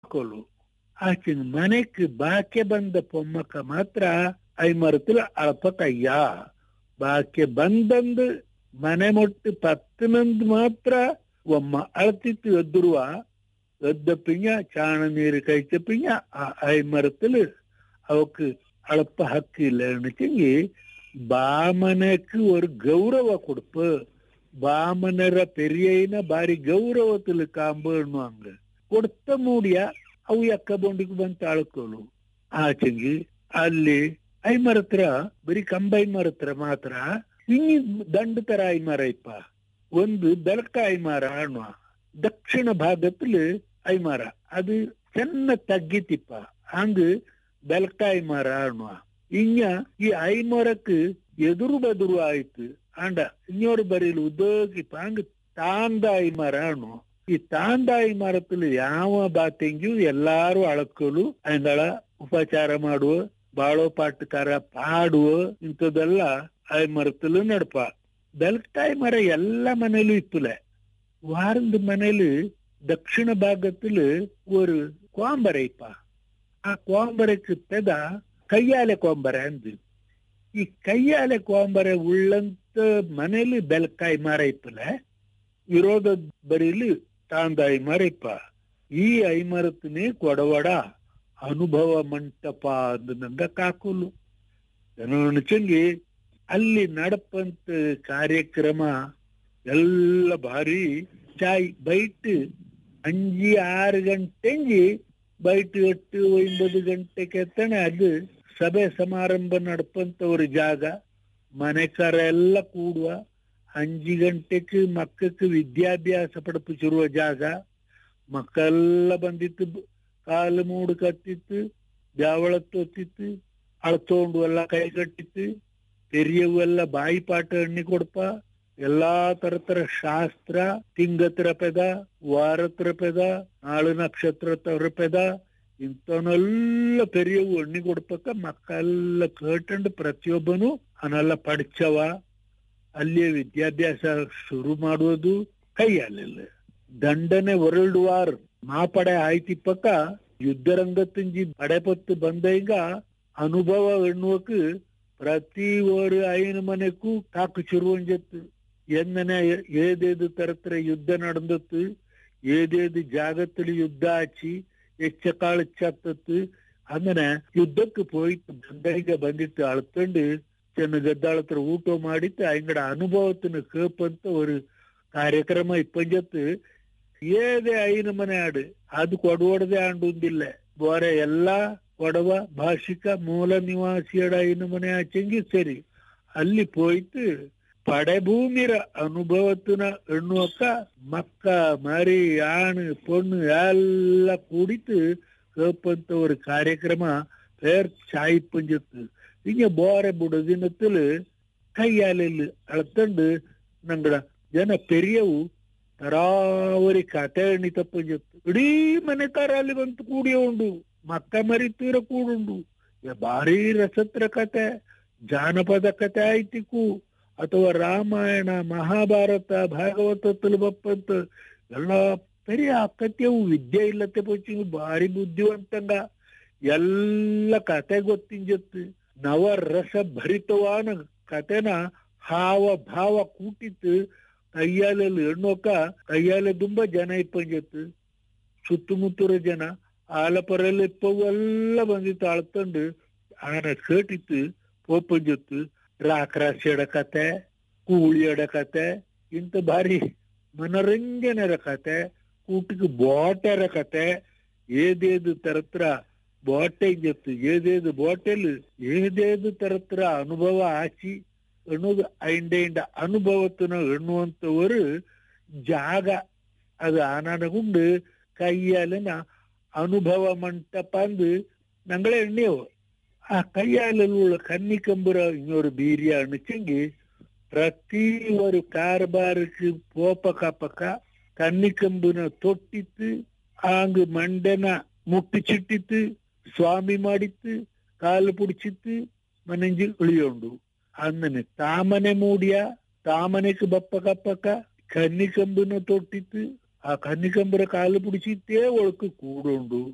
ಮಕ್ಕಳು ಆಚೆ ಮನೆക്ക് ಬಾಕೆ ಬಂದ പൊമ്മക്ക ಮಾತ್ರ ಐಮರത്തിൽ അളപ്പക്കയ്യ ബാക്കി ಬಂದಂದು ಮನೆ ಮೊಟ್ಟು ಪತ್ತನಂದು ಮಾತ್ರ ಒಮ್ಮ ಅಳತಿತ್ತು ಎದ್ದುರುವ ಎದ್ದ ಪಿಂಜ ಚಾಣ ನೀರು ಕೈತ ಪಿಂಜ ಆ ಐಮರത്തിൽ ಅವക്ക് അളപ്പ ഹക്കില്ല എന്നുവെച്ചെങ്കിൽ ബാമനക്ക് ഒരു ഗൗരവ കൊടുപ്പ് ബാമനര പെരിയന ಬಾರಿ ಗೌರವത്തിൽ ಕಾಂಬಣ್ಣುವಂಗ ಕೊಡ್ತ ಮೂಡಿಯ ಅವು ಎಕ್ಕ ಬೊಂಡಿಗೆ ಬಂತ ಅಳ್ಕೋಳು ಆಚೆಂಗಿ ಅಲ್ಲಿ ಐಮರ ಹತ್ರ ಬರೀ ಕಂಬ ಐಮರ ಹತ್ರ ಮಾತ್ರ ಇನ್ನಿ ದಂಡ ತರ ಐಮರ ಇಪ್ಪ ಒಂದು ಬೆಳಕ ಐಮಾರ ಅನ್ನುವ ದಕ್ಷಿಣ ಭಾಗത്തിൽ ಐಮಾರ ಅದು ಚೆನ್ನ ತಗ್ಗಿತಿಪ್ಪ ಹಂಗ ಬೆಳಕ ಐಮಾರ ಅನ್ನುವ ഇഞ്ഞ ഈ ഐമറക്ക് എതിരു ബെതിരു ആയിട്ട് ആണ്ട ഇഞ്ഞോട് ബരിയിൽ ഉദ്യോഗിപ്പ അങ്ങ് താന്തായി മരാണു ಈ ತಾಂದಾಯಿ ಮರത്തിൽ ಯಾವ ಬಾತೆಂಗಿಯೂ ಎಲ್ಲಾರು ಅಳಕಲು ಅಂದಳ ಉಪಚಾರ ಮಾಡುವ ಬಾಳೋ ಪಾಟಕಾರ ಪಾಡುವ ಇಂಥದ್ದೆಲ್ಲ ಆಯ್ ಮರത്തിൽ ನಡಪ ಬೆಲ್ಕಾಯಿ ಮರ ಎಲ್ಲ ಮನೇಲೂ ಇಪ್ಪಲೆ ವಾರದ ಮನೇಲಿ ದಕ್ಷಿಣ ಭಾಗത്തിൽ ஒரு கோம்பரை இப்பா ಆ கோம்பரைக்கு பெத ಕೈಯಾಲೆ ಕೋಂಬರೆ ಅಂದು ಈ ಕೈಯಾಲೆ ಕೋಂಬರೆ ಉಳ್ಳಂತ ಮನೇಲಿ ಬೆಲ್ಕಾಯಿ ಮರ ಇಪ್ಪಲೆ ವಿರೋಧ ಬರೀಲಿ ತಾಂದಾಯಿ ಮರಿಪ್ಪ ಈ ಐಮರത്തിനെ ಕೊಡವಡ ಅನುಭವ ಮಂಟಪ ಅಂದಂಗ ಕಾಕುಲು ಚೆಂಗಿ ಅಲ್ಲಿ ನಡಪಂತ ಕಾರ್ಯಕ್ರಮ ಎಲ್ಲ ಭಾರಿ ಚಾಯ್ ಬೈಟ್ ಅಂಜಿ ಆರು ಗಂಟೆಂಗಿ ಬೈಟ್ ಎಟ್ಟು ಒಂಬತ್ತು ಗಂಟೆಗೆ ಎತ್ತಣೆ ಅದು ಸಭೆ ಸಮಾರಂಭ ನಡಪಂತ ഒരു ಜಾಗ ಮನೆಕಾರ ಎಲ್ಲ ಕೂಡುವ അഞ്ചു ഗಂಟೆക്ക് മക്കൾക്ക് വിദ്യാഭ്യാസ പഠിപ്പിച്ചിರುವ ಜಾಗ ಮಕ್ಕಳೆಲ್ಲ ಬಂದಿತ್ತು ಕಾಲು ಮೂಡು ಕತ್ತಿತ್ತು ದ್ಯಾವಳತ್ತೊತ್ತಿತ್ತು ಅಳ್ತೋಂಡು ಎಲ್ಲ ಕೈ ಕಟ್ಟಿತ್ತು ಪೆರಿಯವೆಲ್ಲ ಬಾಯಿ ಪಾಠ ಎಣ್ಣಿ ಕೊಡ್ಪ ಎಲ್ಲಾ ತರ ತರ ಶಾಸ್ತ್ರ ತಿಂಗತ್ರ ಪೆದ ವಾರತ್ರ ಪೆದ ನಾಳು ನಕ್ಷತ್ರ ತರ ಪೆದ ಇಂಥವನ್ನೆಲ್ಲ ಪೆರಿಯವು ಎಣ್ಣಿ ಕೊಡ್ಪಕ್ಕ ಮಕ್ಕಳೆಲ್ಲ ಕೇಟಂಡು ಪ್ರತಿಯೊಬ್ಬನು ಅವನ್ನೆಲ್ಲ ಪಡಿಚವ ಅಲ್ಲಿಯೇ ವಿದ್ಯಾಭ್ಯಾಸ ಶುರು ಮಾಡುವುದು ಕೈಯಲ್ಲಿಲ್ಲ ದಂಡನೆ ವರ್ಲ್ಡ್ ವಾರ್ ಮಾಪಡೆ ಆಯ್ತಿಪ್ಪಕ್ಕ ಯುದ್ಧರಂಗತ್ತಿಂಜಿ ಪಡೆಪತ್ತು ಬಂದೀಗ ಅನುಭವ ಎನ್ನುವಕ್ ಪ್ರತಿ ஒரு ஐந்து மணிக்கு காக்கு சுருவஞ்சத்து என்னென்ன ஏதேது தரத்துல யுத்தம் நடந்தது ഏതേത് ജാഗത്തിൽ യുദ്ധം ആച്ചി എച്ചക്കാളിച്ചത്തത്ത് അങ്ങനെ യുദ്ധക്ക് പോയിട്ട് ബന്ധയിക ಬಂದಿತ್ತು ಅಳ್ಕೊಂಡು ಚೆನ್ನ ಗದ್ದಾಳತ್ರ ಊಟ ಮಾಡಿತ್ತು ಅಂಗಡ ಅನುಭವത്തിന് ಕೇಪಂತ ഒരു ಕಾರ್ಯಕ್ರಮ ಇಪ್ಪಂಜತ್ತು ಏದೇ ಐನ ಮನೆ ಆಡು ಅದು ಕೊಡವಡದೆ ಆಂಡುಂದಿಲ್ಲ ಬೇರೆ ಎಲ್ಲಾ ಕೊಡವ ಭಾಷಿಕ ಮೂಲ ನಿವಾಸಿಯಡ ಐನ ಮನೆ ಆಚೆಂಗಿ ಸರಿ ಅಲ್ಲಿ போயிட்டு படைபூமிர அனுபவத்தின எண்ணுவக்க மக்க மரி ஆணு பொண்ணு எல்லாம் கூடித்து கேப்பಂತ ஒரு ಕಾರ್ಯಕ್ರಮ பேர் சாய் பஞ்சத்து ಹಿಂಗೆ ಬೋರೆ ಬುಡದಿನത്തിൽ ಕೈಯಾಲೆಲ್ಲಿ ಅಳ್ತಂಡು ನಂಗಡ ಜನ ಪೆರಿಯವು ತರಾವರಿ ಕತೆ ಎಣಿತಪ್ಪ ಜತ್ತು ಇಡೀ ಮನೆಕಾರ ಅಲ್ಲಿ ಬಂತು ಕೂಡಿಯ ಉಂಡು ಮಕ್ಕ ಮರಿತೀರ ಕೂಡುಂಡು ಭಾರಿ ರಸತ್ರ ಕತೆ ಜಾನಪದ ಕತೆ ಆಯ್ತಿಕು ಅಥವಾ ರಾಮಾಯಣ ಮಹಾಭಾರತ ಭಾಗವತത്തിൽ ಬಪ್ಪಂತ ಎಲ್ಲ ಪೆರಿಯ ಕತೆಯವು ವಿದ್ಯೆ ಇಲ್ಲತ್ತೆ ಪೋಚಿ ಭಾರಿ ಬುದ್ಧಿವಂತಂಗ ಎಲ್ಲ ಕತೆ ಗೊತ್ತಿಂಜತ್ತು ನವರಸ ಭರಿತವಾನ ಕತೆನ ಹಾವ ಭಾವ ಕೂಟಿತ್ತು ಕೈಯಾಲಲ್ಲಿ ಎಣ್ಣೋಕ ಕೈಯಾಲೆ ತುಂಬಾ ಜನ ಇಪ್ಪಂಜತ್ತು ಸುತ್ತಮುತ್ತೂರ ಜನ ಆಲಪರಲ್ಲಿ ಇಪ್ಪವೆಲ್ಲ ಬಂದಿತ್ತು ಅಳ್ತಂಡು ಆನ ಕೇಟಿತ್ತು ಪೋಪಂಜತ್ತು ರಾಕರಾಶಿಯಡ ಕತೆ ಕೂಳಿಯಡ ಕತೆ ಇಂಥ ಭಾರಿ ಮನರಂಜನೆರ ಕತೆ ಕೂಟಿಗೆ ಬೋಟರ ಕತೆ ఏదేదు తరత్ర బోటే చెప్తు ఏదేదు బోటెలు ఏదేದು ತರತ್ರ ಅನುಭವ ಆಚಿ ಅನ್ನೋದು ಐಂಡ ಅನುಭವತನ ಎನ್ನುವಂತವರು ಜಾಗ ಅದು ಆನನಗುಂಡು ಕೈಯಾಲಿನ ಅನುಭವ ಮಂಟಪ ಅಂದು ഞങ്ങളെ എണ്ണിയോ ആ കയ്യാലുള്ള കന്നിക്കമ്പുര ഇങ്ങൊരു ബീരിയ അണിച്ചെങ്കിൽ പ്രതി ഒരു കാർബാർക്ക് പോപ്പക്കപ്പക്ക കന്നിക്കമ്പുന തൊട്ടിത്ത് ആങ്ക് ಮಂಡೆನ ಮುಟ್ಟಿಚಿಟ್ಟಿತ್ತು ಸ್ವಾಮಿ ಮಾಡಿತ್ತು ಕಾಲು ಪುಡಿಚಿತ್ತು ಮನೆಂಜಿ ಉಳಿಯೋಂಡು അങ്ങനെ താമനെ മൂടിയ താമനക്ക് ബപ്പ കപ്പക്ക കന്നിക്കമ്പിനെ തൊട്ടിത്ത് ആ കന്നിക്കമ്പുര കാല് പിടിച്ചിട്ടേ ഒളുക്ക് കൂടുണ്ടു